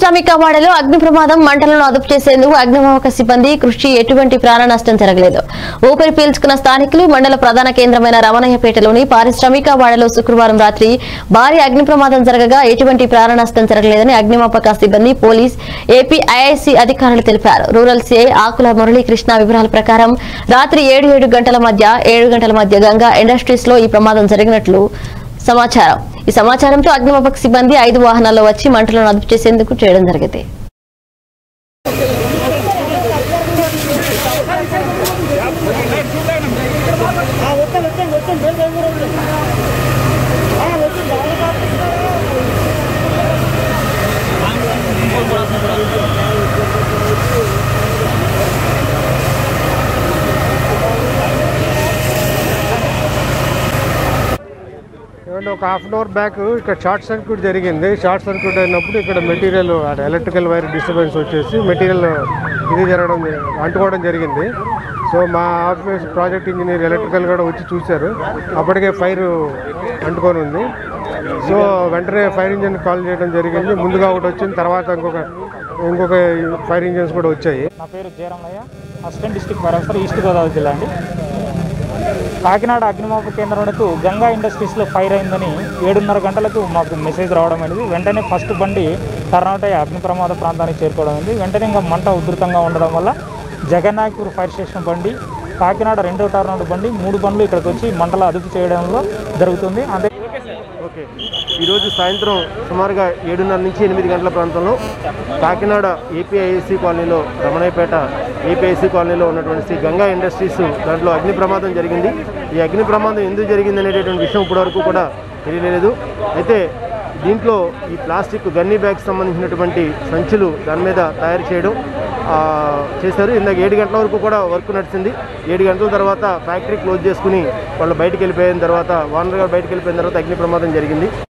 పారిశ్రామిక వాడలో అగ్ని ప్రమాదం మంటలను అదుపు చేసేందుకు అగ్నిమాపక సిబ్బంది కృషి ఎటువంటి ప్రాణ నష్టం జరగలేదు ఊపిరి పీల్చుకున్న స్థానికులు మండల ప్రధాన కేంద్రమైన రమణయ్యపేటలోని పారిశ్రామిక వాడలో శుక్రవారం రాత్రి భారీ అగ్ని ప్రమాదం జరగగా ఎటువంటి ప్రాణ నష్టం జరగలేదని అగ్నిమాపక సిబ్బంది పోలీస్ ఏపీ ఐఐసి అధికారులు తెలిపారు రూరల్ సిఐ ఆకుల మురళీకృష్ణ వివరాల ప్రకారం రాత్రి ఏడు ఏడు గంటల మధ్య ఏడు గంటల మధ్య గంగా ఇండస్ట్రీస్ లో ఈ ప్రమాదం జరిగినట్లు సమాచారం ఈ సమాచారంతో అగ్నిమాపక సిబ్బంది ఐదు వాహనాల్లో వచ్చి మంటలను అదుపు చేసేందుకు చేయడం జరిగింది ఏమంటే ఒక హాఫ్ అన్ అవర్ బ్యాక్ ఇక్కడ షార్ట్ సర్క్యూట్ జరిగింది షార్ట్ సర్క్యూట్ అయినప్పుడు ఇక్కడ మెటీరియల్ ఎలక్ట్రికల్ వైర్ డిస్టర్బెన్స్ వచ్చేసి మెటీరియల్ ఇది జరగడం అంటుకోవడం జరిగింది సో మా ఆఫీస్ ప్రాజెక్ట్ ఇంజనీర్ ఎలక్ట్రికల్ కూడా వచ్చి చూశారు అప్పటికే ఫైర్ అంటుకొని ఉంది సో వెంటనే ఫైర్ ఇంజిన్ కాల్ చేయడం జరిగింది ముందుగా ఒకటి వచ్చింది తర్వాత ఇంకొక ఇంకొక ఫైర్ ఇంజిన్స్ కూడా వచ్చాయి నా పేరు Jayaramaiah assistant district fire officer east Godavari జిల్లా అండి కాకినాడ అగ్నిమాపక కేంద్రానికి గంగా ఇండస్ట్రీస్లో ఫైర్ అయిందని ఏడున్నర గంటలకు మాకు మెసేజ్ రావడం అనేది వెంటనే ఫస్ట్ బండి కర్ణాటక అగ్ని ప్రమాద ప్రాంతానికి చేరుకోవడం అయింది వెంటనే ఇంకా మంట ఉధృతంగా ఉండడం వల్ల జగన్నాయకపూర్ ఫైర్ స్టేషన్ బండి కాకినాడ రెండో టర్నౌట్ బండి మూడు బండ్లు ఇక్కడికి వచ్చి మంటలు అదుపు చేయడంలో జరుగుతుంది అంతే ఓకే ఈరోజు సాయంత్రం సుమారుగా ఏడున్నర నుంచి ఎనిమిది గంటల ప్రాంతంలో కాకినాడ ఏపీఐసి కాలనీలో రమణయ్యపేట ఏపీఐసి కాలనీలో ఉన్నటువంటి శ్రీ గంగా ఇండస్ట్రీస్ దాంట్లో అగ్ని ప్రమాదం జరిగింది ఈ అగ్ని ప్రమాదం ఎందుకు జరిగింది అనేటటువంటి విషయం ఇప్పటివరకు కూడా తెలియలేదు అయితే దీంట్లో ఈ ప్లాస్టిక్ గన్నీ బ్యాగ్ సంబంధించినటువంటి సంచులు దాని మీద తయారు చేయడం ఆ, చేశారు ఇందాక ఏడు గంటల వరకు కూడా వర్క్ నడిచింది ఏడు గంటల తర్వాత ఫ్యాక్టరీ క్లోజ్ చేసుకుని వాళ్ళు బయటికి వెళ్ళిపోయిన తర్వాత ఓనర్ గారు బయటికి వెళ్ళిపోయిన తర్వాత అగ్ని ప్రమాదం జరిగింది